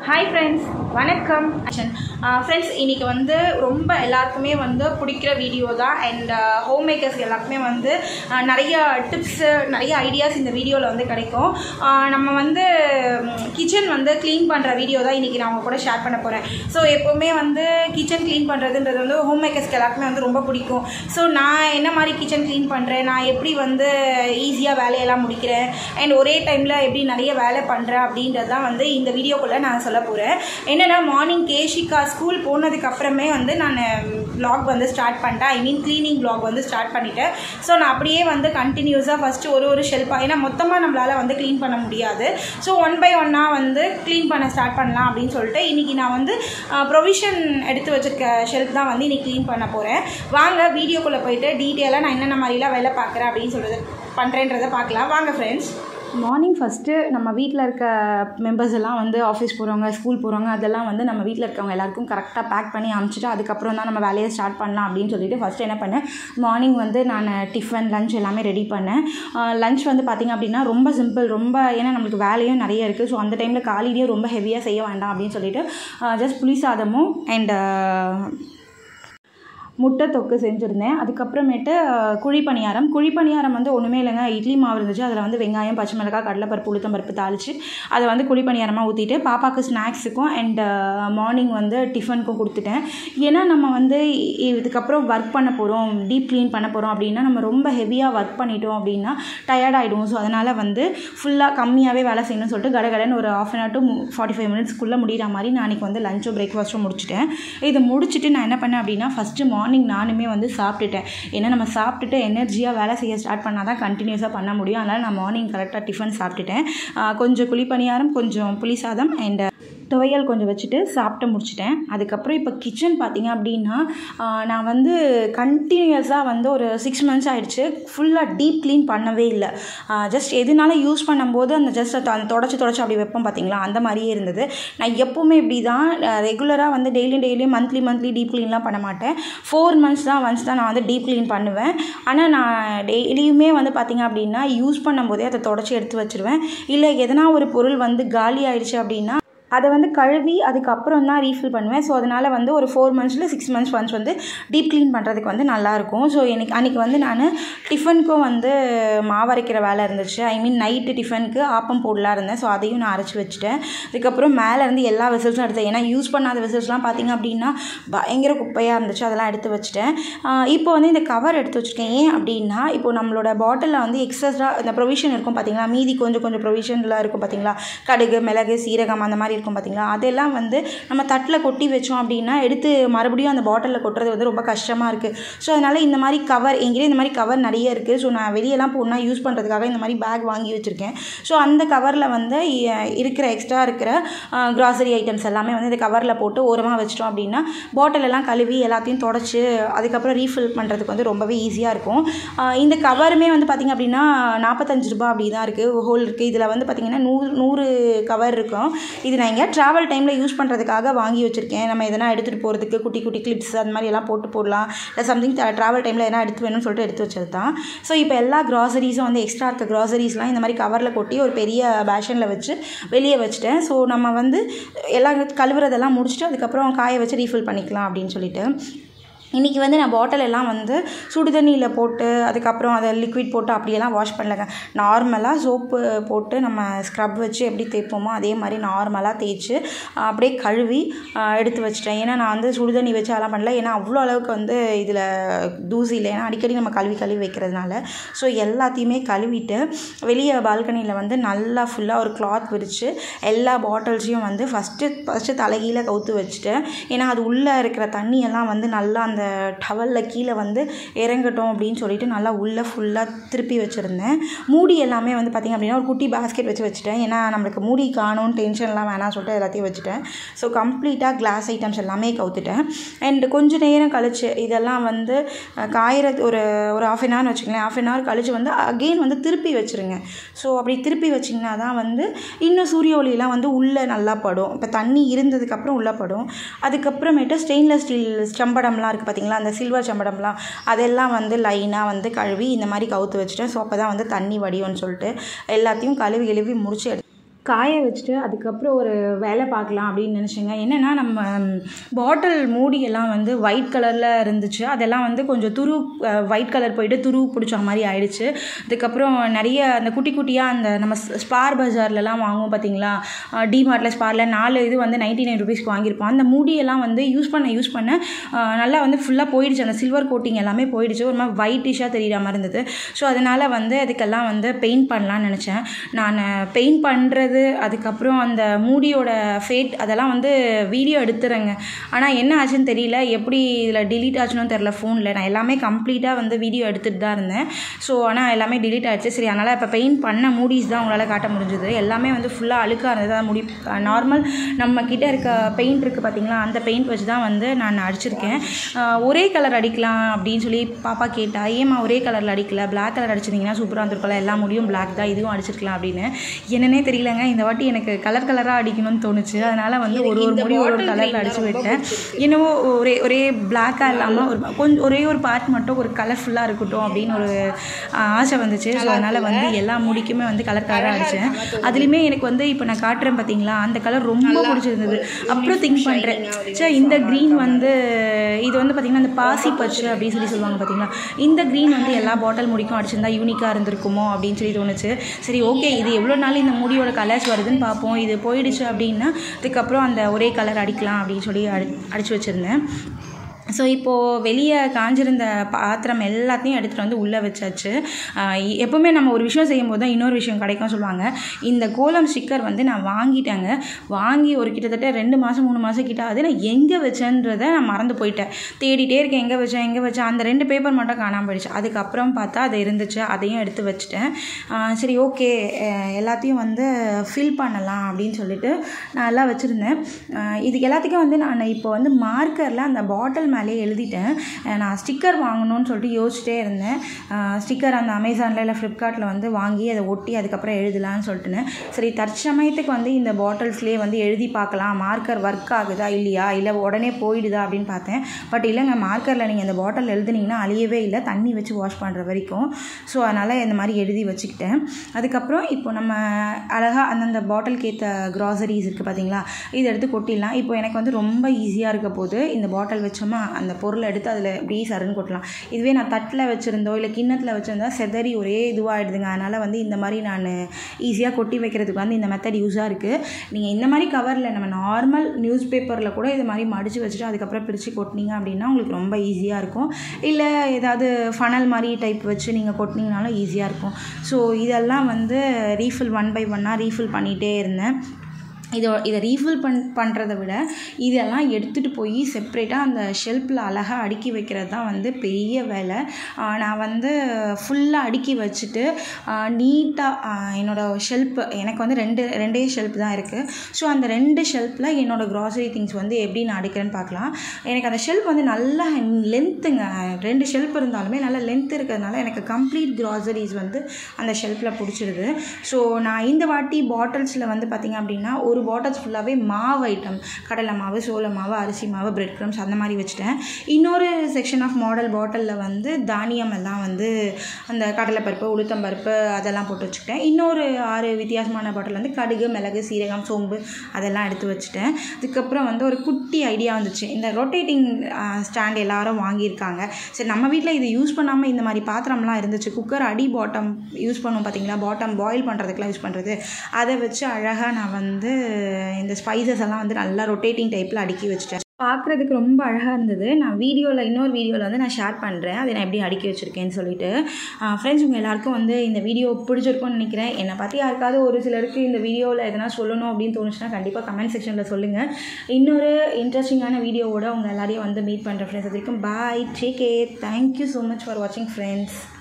hi friends வணக்கம் friends இன்றைக்கி வந்து ரொம்ப எல்லாருக்குமே வந்து பிடிக்கிற வீடியோ தான் அண்ட் ஹோம் மேக்கர்ஸ் எல்லாருக்குமே வந்து ஆஹ், நிறைய டிப்ஸு நிறைய ஐடியாஸ் இந்த வீடியோவில் வந்து கிடைக்கும் ஆஹ், நம்ம வந்து கிச்சன் வந்து க்ளீன் பண்ணுற வீடியோ தான் இன்றைக்கி நான் உங்க கூட ஷேர் பண்ண போகிறேன் ஸோ எப்போவுமே வந்து கிச்சன் க்ளீன் பண்ணுறதுன்றது வந்து ஹோம் மேக்கர்ஸ்க்கு எல்லாருக்குமே வந்து ரொம்ப பிடிக்கும் ஸோ நான் என்ன மாதிரி கிச்சன் க்ளீன் பண்ணுறேன் நான் எப்படி வந்து ஈஸியாக வேலையெல்லாம் முடிக்கிறேன் அண்ட் ஒரே டைமில் எப்படி நிறைய வேலை பண்ணுறேன் அப்படின்றது தான் வந்து இந்த வீடியோக்குள்ளே நான் சொல்ல போகிறேன் என்னென்னா மார்னிங் கேஷிகா ஸ்கூல் போனதுக்கு அப்புறமே வந்து நான் vlog வந்து ஸ்டார்ட் பண்ணிட்டேன் ஐ மீன் க்ளீனிங் vlog வந்து ஸ்டார்ட் பண்ணிட்டேன் ஸோ நான் அப்படியே வந்து கண்டினியூஸாக ஃபஸ்ட்டு ஒரு ஒரு ஷெல்ஃபாக ஏன்னா மொத்தமாக நம்மளால் வந்து க்ளீன் பண்ண முடியாது ஸோ ஒன் பை ஒன்னாக வந்து க்ளீன் பண்ண ஸ்டார்ட் பண்ணலாம் அப்படின்னு சொல்லிட்டு இன்றைக்கி நான் வந்து ப்ரொவிஷன் எடுத்து வச்சிருக்க ஷெல்ஃப் தான் வந்து இன்றைக்கி க்ளீன் பண்ண போகிறேன் வாங்க வீடியோக்குள்ளே போயிட்டு டீட்டெயிலாக நான் என்னென்ன மாதிரிலாம் வேலை பார்க்குறேன் அப்படின்னு சொல்கிறது பண்ணுறேன்றதை பார்க்கலாம் வாங்க ஃப்ரெண்ட்ஸ் மார்னிங் ஃபஸ்ட்டு நம்ம வீட்டில் இருக்க மெம்பர்ஸ் எல்லாம் வந்து ஆஃபீஸ் போகிறவங்க ஸ்கூல் போகிறவங்க அதெல்லாம் வந்து நம்ம வீட்டில் இருக்கவங்க எல்லாருக்கும் கரெக்டாக பேக் பண்ணி அனுப்பிச்சிட்டு அதுக்கப்புறம் தான் நம்ம வேலையை ஸ்டார்ட் பண்ணலாம் அப்படின்னு சொல்லிட்டு ஃபஸ்ட்டு என்ன பண்ணேன் மார்னிங் வந்து நான் டிஃபன் லஞ்ச் எல்லாமே ரெடி பண்ணேன் லஞ்ச் வந்து பார்த்திங்க அப்படின்னா ரொம்ப சிம்பிள் ரொம்ப ஏன்னா நம்மளுக்கு வேலையும் நிறைய இருக்குது ஸோ அந்த டைமில் காலையிலேயே ரொம்ப ஹெவியாக செய்ய வேண்டாம் அப்படின்னு சொல்லிட்டு ஜஸ்ட் புளி சாதமும் அண்ட் முட்டை தொக்கு செஞ்சுருந்தேன் அதுக்கப்புறமேட்டு அஹ், குழி பணியாரம் குழி பணியாரம் வந்து ஒன்றுமே இல்லைங்க இட்லி மாவு இருந்துச்சு அதில் வந்து வெங்காயம் பச்சை மிளகாய் கடலைப்பருப்பு உளுத்தம்பருப்பு தாளித்து அதை வந்து குழி பணியாரமாக ஊற்றிட்டு பாப்பாவுக்கு ஸ்நாக்ஸுக்கும் அண்ட் மார்னிங் வந்து டிஃபனுக்கும் கொடுத்துட்டேன் ஏன்னா நம்ம வந்து இ- இதுக்கப்புறம் ஒர்க் பண்ண போகிறோம் டீப் க்ளீன் பண்ண போகிறோம் அப்படின்னா நம்ம ரொம்ப ஹெவியாக ஒர்க் பண்ணிட்டோம் அப்படின்னா டயர்ட் ஆகிடுவோம் ஸோ அதனால் வந்து ஃபுல்லாக கம்மியாகவே வேலை செய்யணும்னு சொல்லிட்டு கடகடன்னு ஒரு half an hour to forty five மினிட்ஸ்க்குள்ளே முடிகிற மாதிரி நான் அன்றைக்கி வந்து லஞ்சும் பிரேக்ஃபாஸ்ட்டும் முடிச்சிட்டேன் இதை முடிச்சுட்டு நான் என்ன பண்ணேன் அப்படின்னா ஃபஸ்ட்டு மார்னிங் நானுமே வந்து சாப்பிட்டுட்டேன் ஏன்னா நம்ம சாப்பிட்டுட்டு எனர்ஜியாக வேலை செய்ய ஸ்டார்ட் பண்ணால் தான் கண்டினியூஸாக பண்ண முடியும் அதனால் நான் மார்னிங் கரெக்டாக டிஃபன் சாப்பிட்டுட்டேன் ஆஹ் கொஞ்சம் குழிப்பணியாரம் கொஞ்சம் புளி சாதம் அண்ட் துவையல் கொஞ்சம் வச்சுட்டு சாப்பிட்டு முடிச்சிட்டேன் அதுக்கப்புறம் இப்போ கிச்சன் பார்த்தீங்க அப்படின்னா ஆஹ் நான் வந்து கண்டினியூஸாக வந்து ஒரு சிக்ஸ் மந்த்ஸ் ஆயிடுச்சு ஃபுல்லாக டீப் க்ளீன் பண்ணவே இல்லை ஜஸ்ட் எதுனால யூஸ் பண்ணும்போது அந்த ஜஸ்ட் அந்த தொடச்சி தொடச்சி அப்படி வைப்போம் பார்த்தீங்களா அந்த மாதிரியே இருந்தது நான் எப்போவுமே இப்படி தான் ரெகுலராக வந்து டெய்லியும் டெய்லியும் மந்த்லி மந்த்லி டீப் க்ளீன்லாம் பண்ண மாட்டேன் ஃபோர் மந்த்ஸ் தான் ஒன்ஸ் தான் நான் வந்து டீப் க்ளீன் பண்ணுவேன் ஆனால் நான் டெய்லியுமே வந்து பார்த்திங்க அப்படின்னா யூஸ் பண்ணும்போதே அதை தொடச்சி எடுத்து வச்சிருவேன் இல்லை எதனா ஒரு பொருள் வந்து காலி ஆயிடுச்சு அப்படின்னா அதை வந்து கழுவி அதுக்கப்புறம் தான் ரீஃபில் பண்ணுவேன் ஸோ அதனால் வந்து ஒரு ஃபோர் மந்த்ஸில் சிக்ஸ் மந்த்ஸ் ஒன்ஸ் வந்து டீப் க்ளீன் பண்ணுறதுக்கு வந்து நல்லாயிருக்கும் ஸோ எனக்கு அன்றைக்கி வந்து நான் டிஃபனுக்கும் வந்து மாவு அரைக்கிற வேலை இருந்துச்சு ஐ மீன் நைட்டு டிஃபனுக்கு ஆப்பம் போடலாம் இருந்தேன் ஸோ அதையும் நான் அரைச்சி வச்சுட்டேன் அதுக்கப்புறம் மேலே இருந்து எல்லா வெசல்ஸும் எடுத்தேன் ஏன்னா யூஸ் பண்ணாத வெசல்ஸ்லாம் பார்த்திங்க அப்படின்னா பயங்கர குப்பையாக இருந்துச்சு அதெல்லாம் எடுத்து வச்சுட்டேன் ஆஹ் இப்போ வந்து இந்த கவர் எடுத்து வச்சுருக்கேன் ஏன் அப்படின்னா இப்போ நம்மளோட பாட்டிலில் வந்து எக்ஸஸ்ட்ரா இந்த ப்ரொவிஷன் இருக்கும் பார்த்தீங்களா மீதி கொஞ்சம் கொஞ்சம் ப்ரொவிஷனில் இருக்கும் பார்த்தீங்களா கடுகு மிளகு சீரகம் அந்த மாதிரி இருக்கும் பார்த்தீங்களா அதெல்லாம் வந்து நம்ம தட்டில் கொட்டி வச்சோம் அப்படின்னா எடுத்து மறுபடியும் அந்த பாட்டிலில் கொட்டுறது வந்து ரொம்ப கஷ்டமாக இருக்குது ஸோ அதனால் இந்த மாதிரி கவர் எங்கிட்ட இந்த மாதிரி கவர் நிறைய இருக்குது ஸோ நான் வெளியெல்லாம் போனால் யூஸ் பண்ணுறதுக்காக இந்த மாதிரி பேக் வாங்கி வச்சுருக்கேன் ஸோ அந்த கவரில் வந்து இ- இருக்கிற எக்ஸ்ட்ரா இருக்கிற கிராசரி ஐட்டம்ஸ் எல்லாமே வந்து இந்த கவரில் போட்டு ஓரமாக வச்சிட்டோம் அப்படின்னா பாட்டில் எல்லாம் கழுவி எல்லாத்தையும் தொடச்சி அதுக்கப்புறம் ரீஃபில் பண்ணுறதுக்கு வந்து ரொம்பவே ஈஸியாக இருக்கும் ஆஹ் இந்த கவருமே வந்து பார்த்திங்க அப்படின்னா நாற்பத்தஞ்சு ரூபாய் அப்படி தான் இருக்குது ஹோல் இருக்குது இதில் வந்து பார்த்திங்கன்னா நூறு நூறு கவர் இருக்கும் இது நான் இங்கே ட்ராவல் டைமில் யூஸ் பண்ணுறதுக்காக வாங்கி வச்சுருக்கேன் நம்ம எதனா எடுத்துகிட்டு போகிறதுக்கு குட்டி குட்டி கிளிப்ஸ் அந்த மாதிரி எல்லாம் போட்டு போடலாம் இல்லை சம்திங் ட்ராவல் டைமில் எதனா எடுத்து வேணும்னு சொல்லிட்டு எடுத்து வச்சது தான் ஸோ இப்போ எல்லா க்ராசரிஸும் வந்து எக்ஸ்ட்ரா இருக்க க்ராசரிஸ்லாம் இந்த மாதிரி கவரில் கொட்டி ஒரு பெரிய பேஷனில் வச்சு வெளியே வச்சுட்டேன் ஸோ நம்ம வந்து எல்லாம் கழுவுறதெல்லாம் முடிச்சுட்டு அதுக்கப்புறம் காய வச்சு ரீஃபில் பண்ணிக்கலாம் அப்படின்னு சொல்லிட்டு இன்றைக்கி வந்து நான் பாட்டில் எல்லாம் வந்து சுடு தண்ணியில் போட்டு அதுக்கப்புறம் அதை லிக்விட் போட்டு அப்படியெல்லாம் வாஷ் பண்ணலங்க நார்மலாக சோப்பு போட்டு நம்ம ஸ்க்ரப் வச்சு எப்படி தேய்ப்போமோ அதே மாதிரி நார்மலாக தேய்ச்சி அப்படியே கழுவி ஆஹ், எடுத்து வச்சிட்டேன் ஏன்னா நான் வந்து சுடு தண்ணி வச்சு அதெல்லாம் பண்ணல ஏன்னா அவ்வளோ அளவுக்கு வந்து இதில் தூசி இல்லை ஏன்னா அடிக்கடி நம்ம கழுவி கழுவி வைக்கிறதுனால ஸோ எல்லாத்தையுமே கழுவிட்டு வெளியே பால்கனியில் வந்து நல்லா ஃபுல்லாக ஒரு கிளாத் விரித்து எல்லா பாட்டில்ஸையும் வந்து ஃபஸ்ட்டு ஃபஸ்ட்டு தலைகீழ கவுத்து வச்சுட்டேன் ஏன்னா அது உள்ளே இருக்கிற தண்ணியெல்லாம் வந்து நல்லா அந்த டவலில் கீழே வந்து இறங்கட்டும் அப்படின்னு சொல்லிட்டு நல்லா உள்ளே ஃபுல்லாக திருப்பி வச்சுருந்தேன் மூடி எல்லாமே வந்து பார்த்திங்க அப்படின்னா ஒரு குட்டி பாஸ்கெட் வச்சு வச்சுட்டேன் ஏன்னா நம்மளுக்கு மூடி காணும் டென்ஷன்லாம் வேணாம் சொல்லிட்டு எல்லாத்தையும் வச்சுட்டேன் ஸோ கம்ப்ளீட்டாக கிளாஸ் ஐட்டம்ஸ் எல்லாமே கவுத்துட்டேன் அண்ட் கொஞ்ச நேரம் கழிச்சு இதெல்லாம் வந்து அஹ், காயறது ஒரு ஒரு ஆஃப் அன் ஹவர் வச்சுக்கலாம் ஆஃப் அன் ஹவர் கழிச்சு வந்து அகெயின் வந்து திருப்பி வச்சுருங்க ஸோ அப்படி திருப்பி வச்சிங்கன்னா தான் வந்து இன்னும் சூரிய ஒளியெல்லாம் வந்து உள்ளே நல்லா படும் இப்போ தண்ணி இருந்ததுக்கப்புறம் உள்ளே படும் அதுக்கப்புறமேட்டு ஸ்டெயின்லெஸ் ஸ்டீல் செம்படம்லாம் இருக்குது பார்த்தீங்களா அந்த சில்வர் செம்படம்லாம் அதெல்லாம் வந்து லைனாக வந்து கழுவி இந்த மாதிரி கவுத்து வச்சுட்டேன் ஸோ அப்போ தான் வந்து தண்ணி வடியும்னு சொல்லிட்டு எல்லாத்தையும் கழுவி கழுவி முடிச்சு எடு காய வச்சுட்டு அதுக்கப்புறம் ஒரு வேலை பார்க்கலாம் அப்படின்னு நினச்சேங்க என்னென்னா நம்ம பாட்டில் மூடியெல்லாம் வந்து ஒயிட் கலரில் இருந்துச்சு அதெல்லாம் வந்து கொஞ்சம் துரு ஒயிட் கலர் போயிட்டு துரு பிடிச்ச மாதிரி ஆயிடுச்சு அதுக்கப்புறம் நிறைய அந்த குட்டி குட்டியாக அந்த நம்ம ஸ்பார் பஜார்லலாம் வாங்குவோம் பார்த்தீங்களா டிமார்ட்டில் ஸ்பாரில் நாலு இது வந்து நைன்டி நைன் ருபீஸ்க்கு வாங்கியிருப்போம் அந்த மூடியெல்லாம் வந்து யூஸ் பண்ண யூஸ் பண்ண ஆஹ், நல்லா வந்து ஃபுல்லாக போயிடுச்சு அந்த சில்வர் கோட்டிங் எல்லாமே போயிடுச்சு ஒரு மாதிரி ஒயிட்டிஷாக தெரியுற மாதிரி இருந்தது ஸோ அதனால் வந்து அதுக்கெல்லாம் வந்து பெயிண்ட் பண்ணலான்னு நினச்சேன் நான் பெயிண்ட் பண்ணுறது அதுக்கப்புறம் அந்த மூடியோட ஃபேட் அதெல்லாம் வந்து வீடியோ எடுத்துறேங்க ஆனால் என்ன ஆச்சுன்னு தெரியல எப்படி இதில் delete ஆச்சுன்னு தெரில ஃபோனில் நான் எல்லாமே கம்ப்ளீட்டாக வந்து வீடியோ எடுத்துகிட்டு தான் இருந்தேன் ஸோ ஆனால் எல்லாமே delete ஆயிடுச்சு சரி அதனால் இப்போ பெயிண்ட் பண்ண மூடிஸ் தான் உங்களால் காட்ட முடிஞ்சது எல்லாமே வந்து ஃபுல்லாக அழுக்காக இருந்தது அது முடி நார்மல் நம்ம கிட்ட இருக்க பெயிண்ட் இருக்குது பார்த்தீங்களா அந்த பெயிண்ட் வச்சு தான் வந்து நான் அடிச்சிருக்கேன் ஆஹ் ஒரே கலர் அடிக்கலாம் அப்படின்னு சொல்லி பாப்பா கேட்டா ஏம்மா ஒரே கலரில் அடிக்கல Black கலர் அடிச்சிருந்தீங்கன்னா சூப்பராக இருந்திருக்கல எல்லா முடியும் Black தான் இதுவும் அடிச்சிருக்கலாம் அப்படின்னு என்னன்னே தெரியலங்க இந்த வாட்டி எனக்கு கலர் கலராக அடிக்கணும்னு தோணுச்சு அதனால் வந்து ஒரு ஒரு முடி ஒரு ஒரு கலரில் அடிச்சு விட்டேன் என்னவோ ஒரே ஒரே பிளாக்காக இல்லாமல் ஒரு கொஞ்சம் ஒரே ஒரு பார்ட் மட்டும் ஒரு கலர்ஃபுல்லாக இருக்கட்டும் அப்படின்னு ஒரு ஆஹ், ஆசை வந்துச்சு ஸோ அதனால் வந்து எல்லா முடிக்குமே வந்து கலர் கலராக அடித்தேன் அதுலேயுமே எனக்கு வந்து இப்போ நான் காட்டுறேன் பார்த்தீங்களா அந்த கலர் ரொம்ப பிடிச்சிருந்தது அப்புறம் திங்க் பண்ணுறேன் சே இந்த க்ரீன் வந்து இது வந்து பார்த்திங்கன்னா இந்த பாசி பச்சை அப்படின்னு சொல்லி சொல்லுவாங்க பார்த்தீங்களா இந்த க்ரீன் வந்து எல்லா பாட்டில் முடிக்கும் அடிச்சிருந்தா யூனிக்காக இருந்திருக்குமோ அப்படின்னு சொல்லி தோணுச்சு சரி ஓகே இது எவ்வளோ நாள் இந்த முடியோட கலர்ஸ் வருதுன்னு பார்ப்போம் இது போயிடுச்சு அப்படின்னா அதுக்கப்புறம் அந்த ஒரே கலர் அடிக்கலாம் அப்படின்னு சொல்லி அடி அடித்து வச்சுருந்தேன் ஸோ இப்போது வெளியே காஞ்சிருந்த பாத்திரம் எல்லாத்தையும் எடுத்துகிட்டு வந்து உள்ளே வச்சாச்சு ஆஹ் எப்பவுமே நம்ம ஒரு விஷயம் செய்யும் போது தான் இன்னொரு விஷயம் கிடைக்கும் சொல்லுவாங்க இந்த கோலம் ஸ்டிக்கர் வந்து நான் வாங்கிட்டேங்க வாங்கி ஒரு கிட்டத்தட்ட ரெண்டு மாதம் மூணு மாதம் கிட்ட ஆகுது நான் எங்கே வச்சேன்றதை நான் மறந்து போயிட்டேன் தேடிட்டே இருக்கேன் எங்கே வச்சேன் எங்கே வச்சேன் அந்த ரெண்டு பேப்பர் மட்டும் காணாமல் போயிடுச்சு அதுக்கப்புறம் பார்த்தா அது இருந்துச்சு அதையும் எடுத்து வச்சுட்டேன் ஆஹ் சரி ஓகே எல்லாத்தையும் வந்து ஃபில் பண்ணலாம் அப்படின்னு சொல்லிட்டு நான் எல்லாம் வச்சுருந்தேன் ஆஹ் இதுக்கு எல்லாத்துக்கும் வந்து நான் இப்போ வந்து மார்க்கரில் அந்த பாட்டில் மேலே எழுதிட்டேன் அஹ் நான் ஸ்டிக்கர் வாங்கணும்னு சொல்லிட்டு யோசிச்சிட்டே இருந்தேன் ஸ்டிக்கர் அந்த அமேசானில் இல்லை ஃப்ளிப்கார்ட்டில் வந்து வாங்கி அதை ஒட்டி அதுக்கப்புறம் எழுதலாம்னு சொல்லிட்டுனேன் சரி தற்சமயத்துக்கு வந்து இந்த பாட்டில்ஸ்லேயே வந்து எழுதி பார்க்கலாம் மார்க்கர் ஒர்க் ஆகுதா இல்லையா இல்லை உடனே போயிடுதா அப்படின்னு பார்த்தேன் பட் இல்லைங்க மார்க்கரில் நீங்கள் இந்த பாட்டில் எழுதுனீங்கன்னா அழியவே இல்லை தண்ணி வச்சு வாஷ் பண்ணுற வரைக்கும் ஸோ அதனால் இந்த மாதிரி எழுதி வச்சுக்கிட்டேன் அதுக்கப்புறம் இப்போ நம்ம அழகாக அந்தந்த பாட்டிலுக்கு ஏற்ற க்ராசரிஸ் இருக்குது பார்த்தீங்களா இதை எடுத்து கொட்டிடலாம் இப்போ எனக்கு வந்து ரொம்ப ஈஸியாக இருக்க போது இந்த பாட்டில் வச்சோமா அந்த பொருளை எடுத்து அதில் அப்படியே சருன்னு கொட்டலாம் இதுவே நான் தட்டில் வச்சுருந்தோ இல்லை கிண்ணத்தில் வச்சுருந்தா செதறி ஒரே இதுவாகிடுதுங்க அதனால் வந்து இந்த மாதிரி நான் ஈஸியாக கொட்டி வைக்கிறதுக்கு வந்து இந்த மெத்தட் யூஸாக இருக்குது நீங்கள் இந்த மாதிரி கவரில் நம்ம நார்மல் நியூஸ் பேப்பரில் கூட இது மாதிரி மடித்து வச்சுட்டு அதுக்கப்புறம் பிரித்து கொட்டினீங்க அப்படின்னா உங்களுக்கு ரொம்ப ஈஸியாக இருக்கும் இல்லை ஏதாவது ஃபனல் மாதிரி டைப் வச்சு நீங்கள் கொட்டினீங்கனாலும் ஈஸியாக இருக்கும் ஸோ இதெல்லாம் வந்து ரீஃபில் ஒன் பை ஒன்னாக ரீஃபில் பண்ணிகிட்டே இருந்தேன் இதை இதை ரீஃபில் பண் பண்ணுறத விட இதெல்லாம் எடுத்துகிட்டு போய் செப்ரேட்டாக அந்த ஷெல்ஃபில் அழகாக அடுக்கி வைக்கிறது தான் வந்து பெரிய வேலை ஆஹ் நான் வந்து ஃபுல்லாக அடுக்கி வச்சுட்டு நீட்டாக என்னோடய ஷெல்ஃப் எனக்கு வந்து ரெண்டு ரெண்டே ஷெல்ஃப் தான் இருக்குது ஸோ அந்த ரெண்டு ஷெல்ஃபில் என்னோடய க்ராசரி திங்ஸ் வந்து எப்படி நான் அடுக்கிறேன்னு பார்க்கலாம் எனக்கு அந்த ஷெல்ஃப் வந்து நல்லா லென்த்துங்க ரெண்டு ஷெல்ஃப் இருந்தாலுமே நல்லா லென்த் இருக்கிறதுனால எனக்கு கம்ப்ளீட் க்ராசரிஸ் வந்து அந்த ஷெல்ஃபில் பிடிச்சிருது ஸோ நான் இந்த வாட்டி பாட்டில்ஸில் வந்து பார்த்திங்க அப்படின்னா ஒரு பாட்டில்ஸ் ஃபுல்லாகவே மாவு ஐட்டம் கடலை மாவு சோள மாவு அரிசி மாவு பிரெட் க்ரம்ஸ் அந்த மாதிரி வச்சுட்டேன் இன்னொரு செக்ஷன் ஆஃப் மாடல் பாட்டிலில் வந்து தானியம் எல்லாம் வந்து அந்த கடலைப்பருப்பு உளுத்தம்பருப்பு அதெல்லாம் போட்டு வச்சுக்கிட்டேன் இன்னொரு ஆறு வித்தியாசமான பாட்டில் வந்து கடுகு மிளகு சீரகம் சோம்பு அதெல்லாம் எடுத்து வச்சுட்டேன் அதுக்கப்புறம் வந்து ஒரு குட்டி ஐடியா வந்துச்சு இந்த ரொட்டேட்டிங் ஸ்டாண்ட் எல்லாரும் வாங்கியிருக்காங்க சரி நம்ம வீட்டில் இது யூஸ் பண்ணாமல் இந்த மாதிரி பாத்திரம்லாம் இருந்துச்சு குக்கர் அடி பாட்டம் யூஸ் பண்ணுவோம் பார்த்தீங்களா பாட்டம் பாயில் பண்ணுறதுக்குலாம் யூஸ் பண்ணுறது அதை வச்சு அழகாக நான் வந்து இந்த ஸ்பைசஸ் எல்லாம் வந்து நல்லா ரொட்டேட்டிங் டைப்பில் அடுக்கி வச்சுட்டேன் பார்க்குறதுக்கு ரொம்ப அழகாக இருந்தது நான் வீடியோவில் இன்னொரு வீடியோவில் வந்து நான் ஷேர் பண்ணுறேன் அதை நான் எப்படி அடுக்கி வச்சுருக்கேன்னு சொல்லிட்டு ஃப்ரெண்ட்ஸ் உங்கள் எல்லாருக்கும் வந்து இந்த வீடியோ பிடிச்சிருக்கும்னு நினைக்கிறேன் என்னை பற்றி யாருக்காவது ஒரு சிலருக்கு இந்த வீடியோவில் எதனா சொல்லணும் அப்படின்னு தோணுச்சுன்னா கண்டிப்பாக கமெண்ட் செக்ஷனில் சொல்லுங்கள் இன்னொரு இன்ட்ரெஸ்டிங்கான வீடியோவோட உங்கள் எல்லாரையும் வந்து மீட் பண்ணுற ஃப்ரெண்ட்ஸ் அது வரைக்கும் bye take care thank you so much for வாட்சிங் ஃப்ரெண்ட்ஸ்